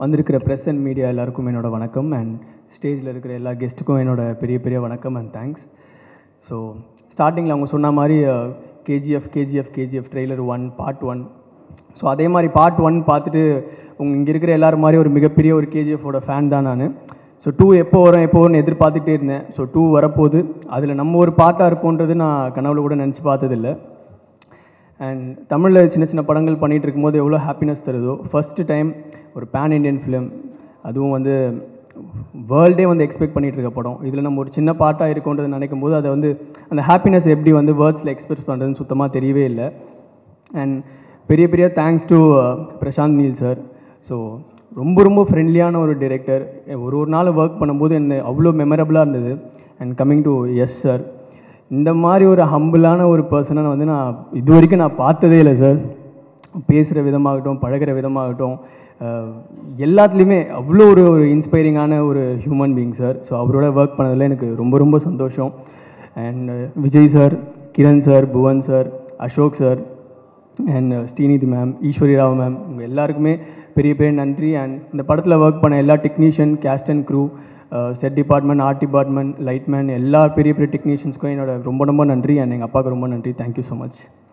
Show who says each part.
Speaker 1: வந்திருக்கிற press and media எல்லாருக்கும் என்னோட வணக்கம் அண்ட் ஸ்டேஜில் இருக்கிற எல்லா கெஸ்ட்டுக்கும் என்னோட பெரிய பெரிய வணக்கம் அண்ட் தேங்க்ஸ் ஸோ ஸ்டார்டிங்கில் அவங்க சொன்ன மாதிரி KGF KGF KGF trailer one part one so அதே மாதிரி பார்ட் ஒன் பார்த்துட்டு உங்க இங்கே இருக்கிற எல்லாரும் மாதிரி ஒரு மிகப்பெரிய ஒரு கேஜிஎஃபோட ஃபேன் தான் நான் ஸோ டூ எப்போ வரும் எப்போ வரும்னு எதிர்பார்த்துட்டே இருந்தேன் ஸோ டூ வரப்போகுது அதில் நம்ம ஒரு பாட்டாக இருப்போன்றது நான் கனவுல கூட நினச்சி பார்த்ததில்லை அண்ட் தமிழில் சின்ன சின்ன படங்கள் பண்ணிகிட்டு இருக்கும்போது எவ்வளோ ஹாப்பினஸ் தருதோ ஃபஸ்ட்டு டைம் ஒரு பேன் இண்டியன் ஃபிலிம் அதுவும் வந்து வேர்ல்டே வந்து எக்ஸ்பெக்ட் பண்ணிகிட்டு இருக்க படம் இதில் நம்ம ஒரு சின்ன பாட்டாக இருக்கோன்றதை நினைக்கும் போது அதை வந்து அந்த ஹாப்பினஸ் எப்படி வந்து வேர்ட்ஸில் எக்ஸ்பிரஸ் பண்ணுறதுன்னு சுத்தமாக தெரியவே இல்லை அண்ட் பெரிய பெரிய thanks to Prashanth Neel sir so ரொம்ப ரொம்ப ஃப்ரெண்ட்லியான ஒரு டிரெக்டர் ஒரு ஒரு நாள் ஒர்க் பண்ணும்போது என்ன அவ்வளோ மெமரபுளாக இருந்தது and coming to Yash sir இந்த மாதிரி ஒரு ஹம்பிளான ஒரு பர்சனை வந்து நான் இது வரைக்கும் நான் பார்த்ததே இல்லை சார் பேசுகிற விதமாகட்டும் பழகுற விதமாகட்டும் அஹ், எல்லாத்துலேயுமே அவ்வளோ ஒரு ஒரு இன்ஸ்பைரிங்கான ஒரு ஹியூமன் பீயிங் சார் ஸோ அவரோட ஒர்க் பண்ணதில் எனக்கு ரொம்ப ரொம்ப சந்தோஷம் and Vijay sir Kiran sir Bhuvan sir Ashok sir and Srinidhi ma'am Easwari Rao ma'am உங்கள் எல்லாருக்குமே பெரிய பெரிய நன்றி அண்ட் இந்த படத்தில் ஒர்க் பண்ண எல்லா technician cast and crew set department art department lightman எல்லா பெரிய பெரிய டெக்னீஷியன்ஸ்க்கும் என்னோட ரொம்ப ரொம்ப நன்றி அண்ட் எங்கள் அப்பாவுக்கு ரொம்ப நன்றி தேங்க்யூ ஸோ மச்